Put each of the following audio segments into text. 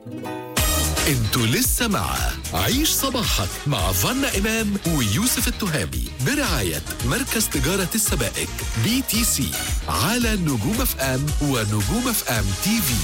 انتوا لسه مع عيش صباحك مع فنا إمام ويوسف التهامي برعاية مركز تجارة السبائك بي تي سي على نجوم اف ام ونجوم اف ام تي في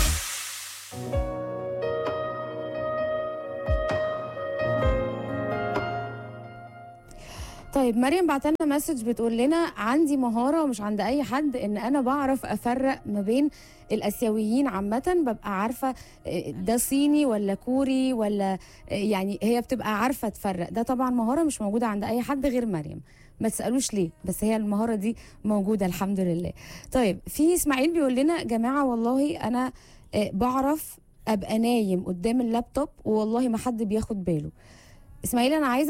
طيب مريم بعت لنا مسج بتقول لنا عندي مهاره ومش عند اي حد ان انا بعرف افرق ما بين الاسيويين عامه ببقى عارفه آه، ده صيني ولا كوري ولا آه، يعني هي بتبقى عارفه تفرق ده طبعا مهاره مش موجوده عند اي حد غير مريم ما تسالوش ليه بس هي المهاره دي موجوده الحمد لله طيب في اسماعيل بيقول لنا جماعه والله انا آه، بعرف ابقى نايم قدام اللابتوب والله ما حد بياخد باله اسماعيل انا عايزه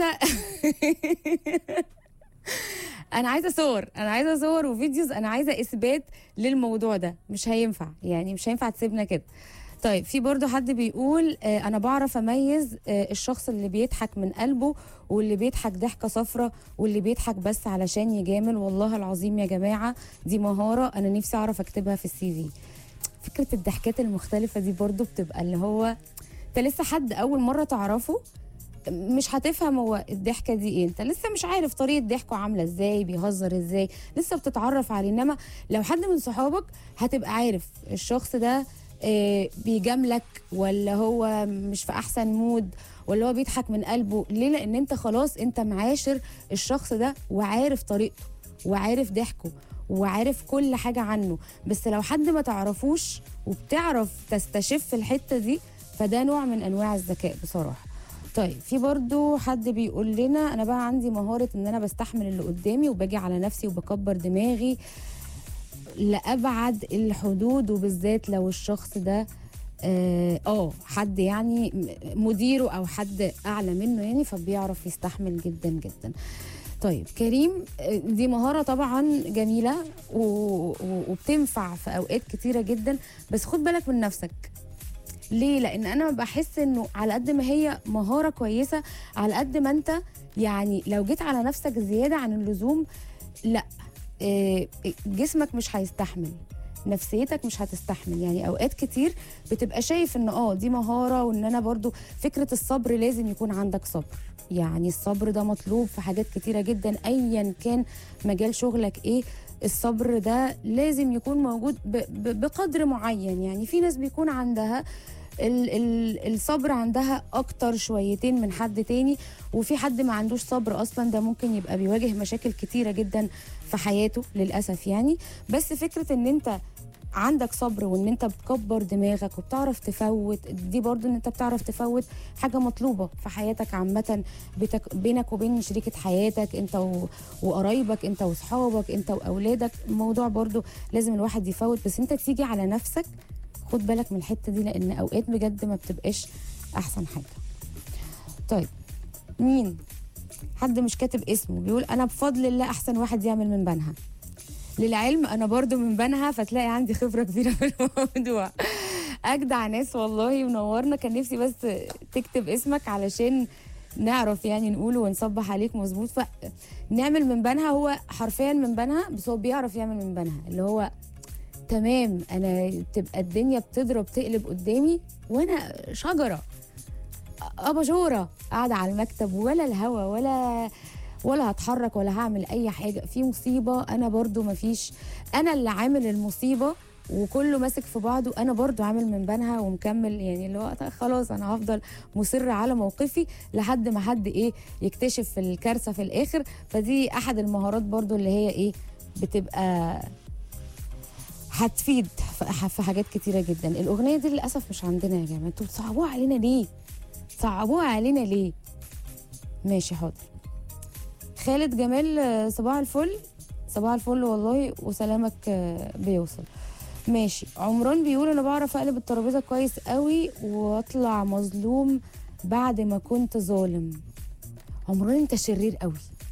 انا عايزه صور انا عايزه صور وفيديوز انا عايزه اثبات للموضوع ده مش هينفع يعني مش هينفع تسيبنا كده طيب في برضو حد بيقول آه انا بعرف اميز آه الشخص اللي بيضحك من قلبه واللي بيضحك ضحكه صفرة واللي بيضحك بس علشان يجامل والله العظيم يا جماعه دي مهاره انا نفسي اعرف اكتبها في السي في فكره الضحكات المختلفه دي برضو بتبقى اللي هو انت لسه حد اول مره تعرفه مش هتفهم هو الضحكه دي ايه انت لسه مش عارف طريقه ضحكه عامله ازاي بيهزر ازاي لسه بتتعرف عليه انما لو حد من صحابك هتبقى عارف الشخص ده آه، بيجاملك ولا هو مش في احسن مود ولا هو بيضحك من قلبه ليه لان انت خلاص انت معاشر الشخص ده وعارف طريقته وعارف ضحكه وعارف كل حاجه عنه بس لو حد ما تعرفوش وبتعرف تستشف الحته دي فده نوع من انواع الذكاء بصراحه طيب في برضو حد بيقول لنا انا بقى عندي مهارة ان انا بستحمل اللي قدامي وباجي على نفسي وبكبر دماغي لأبعد الحدود وبالذات لو الشخص ده اه آه، حد يعني م- مديره او حد اعلى منه يعني فبيعرف يستحمل جدا جدا طيب كريم آه، دي مهارة طبعا جميلة و... و... وبتنفع في اوقات كتيرة جدا بس خد بالك من نفسك ليه لان انا بحس انه على قد ما هي مهاره كويسه على قد ما انت يعني لو جيت على نفسك زياده عن اللزوم لا إيه، جسمك مش هيستحمل نفسيتك مش هتستحمل يعني اوقات كتير بتبقى شايف ان اه دي مهاره وان انا برضو فكره الصبر لازم يكون عندك صبر يعني الصبر ده مطلوب في حاجات كتيره جدا ايا كان مجال شغلك ايه الصبر ده لازم يكون موجود ب- ب- بقدر معين يعني في ناس بيكون عندها ال ال الصبر عندها اكتر شويتين من حد تاني وفي حد ما عندوش صبر اصلا ده ممكن يبقى بيواجه مشاكل كتيره جدا في حياته للاسف يعني بس فكره ان انت عندك صبر وان انت بتكبر دماغك وبتعرف تفوت دي برضو ان انت بتعرف تفوت حاجه مطلوبه في حياتك عامه بتك بينك وبين شريكه حياتك انت و- وقرايبك انت واصحابك انت واولادك الموضوع برضو لازم الواحد يفوت بس انت تيجي على نفسك خد بالك من الحته دي لان اوقات بجد ما بتبقاش احسن حاجه طيب مين حد مش كاتب اسمه بيقول انا بفضل الله احسن واحد يعمل من بنها للعلم انا برضو من بنها فتلاقي عندي خبره كبيره في الموضوع اجدع ناس والله منورنا كان نفسي بس تكتب اسمك علشان نعرف يعني نقوله ونصبح عليك مظبوط فنعمل من بنها هو حرفيا من بنها بس هو بيعرف يعمل من بنها اللي هو تمام انا تبقى الدنيا بتضرب تقلب قدامي وانا شجره اباجوره قاعده على المكتب ولا الهوا ولا ولا هتحرك ولا هعمل اي حاجه في مصيبه انا برضو مفيش انا اللي عامل المصيبه وكله ماسك في بعضه انا برضو عامل من بنها ومكمل يعني اللي هو طيب خلاص انا هفضل مصر على موقفي لحد ما حد ايه يكتشف الكارثه في الاخر فدي احد المهارات برضو اللي هي ايه بتبقى هتفيد في في حاجات كتيره جدا الاغنيه دي للاسف مش عندنا يا جماعه انتوا بتصعبوها علينا ليه صعبوها علينا ليه ماشي حاضر خالد جمال آه، صباح الفل صباح الفل والله وسلامك آه، بيوصل ماشي عمران بيقول انا بعرف اقلب الترابيزه كويس قوي واطلع مظلوم بعد ما كنت ظالم عمران انت شرير قوي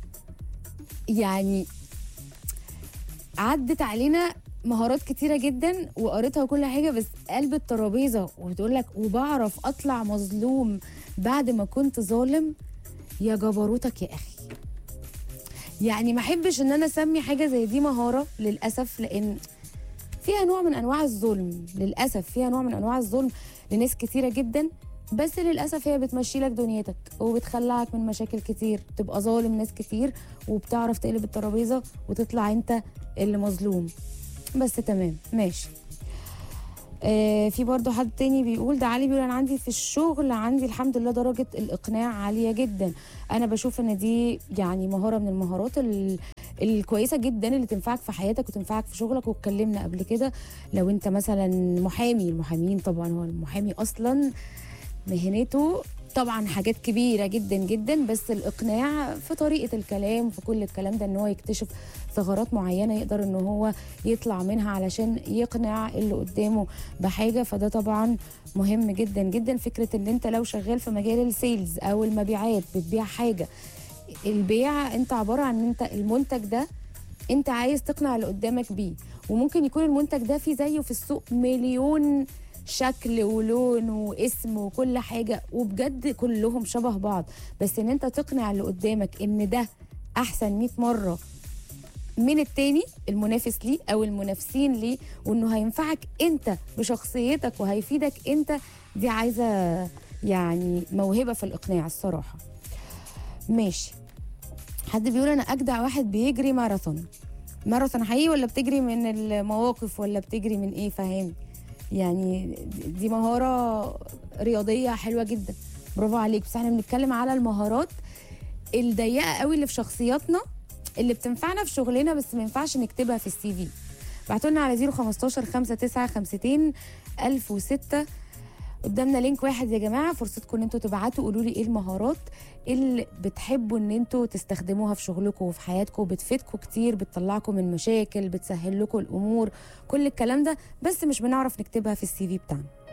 يعني عدت علينا مهارات كتيرة جدا وقريتها وكل حاجة بس قلب الترابيزة وبتقول لك وبعرف أطلع مظلوم بعد ما كنت ظالم يا جبروتك يا أخي يعني ما احبش ان انا اسمي حاجه زي دي مهاره للاسف لان فيها نوع من انواع الظلم للاسف فيها نوع من انواع الظلم لناس كتيره جدا بس للاسف هي بتمشي لك دنيتك وبتخلعك من مشاكل كتير تبقى ظالم ناس كتير وبتعرف تقلب الترابيزه وتطلع انت اللي مظلوم بس تمام ماشي آه في برضه حد تاني بيقول ده علي بيقول انا عندي في الشغل عندي الحمد لله درجه الاقناع عاليه جدا انا بشوف ان دي يعني مهاره من المهارات ال- الكويسه جدا اللي تنفعك في حياتك وتنفعك في شغلك واتكلمنا قبل كده لو انت مثلا محامي المحامين طبعا هو المحامي اصلا مهنته طبعا حاجات كبيرة جدا جدا بس الإقناع في طريقة الكلام في كل الكلام ده إن هو يكتشف ثغرات معينة يقدر إن هو يطلع منها علشان يقنع اللي قدامه بحاجة فده طبعا مهم جدا جدا فكرة إن أنت لو شغال في مجال السيلز أو المبيعات بتبيع حاجة البيع أنت عبارة عن إن أنت المنتج ده أنت عايز تقنع اللي قدامك بيه وممكن يكون المنتج ده فيه زيه في السوق مليون شكل ولون واسم وكل حاجة وبجد كلهم شبه بعض بس ان انت تقنع اللي قدامك ان ده احسن 100 مرة من التاني المنافس ليه او المنافسين ليه وانه هينفعك انت بشخصيتك وهيفيدك انت دي عايزة يعني موهبة في الاقناع الصراحة ماشي حد بيقول انا اجدع واحد بيجري ماراثون ماراثون حقيقي ولا بتجري من المواقف ولا بتجري من ايه فاهمني يعني دي مهارة رياضية حلوة جدا برافو عليك بس احنا بنتكلم على المهارات الضيقة قوي اللي في شخصياتنا اللي بتنفعنا في شغلنا بس ما ينفعش نكتبها في السي في بعتوا لنا على 015 59 52 1006 قدامنا لينك واحد يا جماعه فرصتكم ان انتوا تبعتوا قولوا لي ايه المهارات اللي بتحبوا ان انتوا تستخدموها في شغلكم وفي حياتكم بتفيدكم كتير بتطلعكم من مشاكل بتسهل لكم الامور كل الكلام ده بس مش بنعرف نكتبها في السي في بتاعنا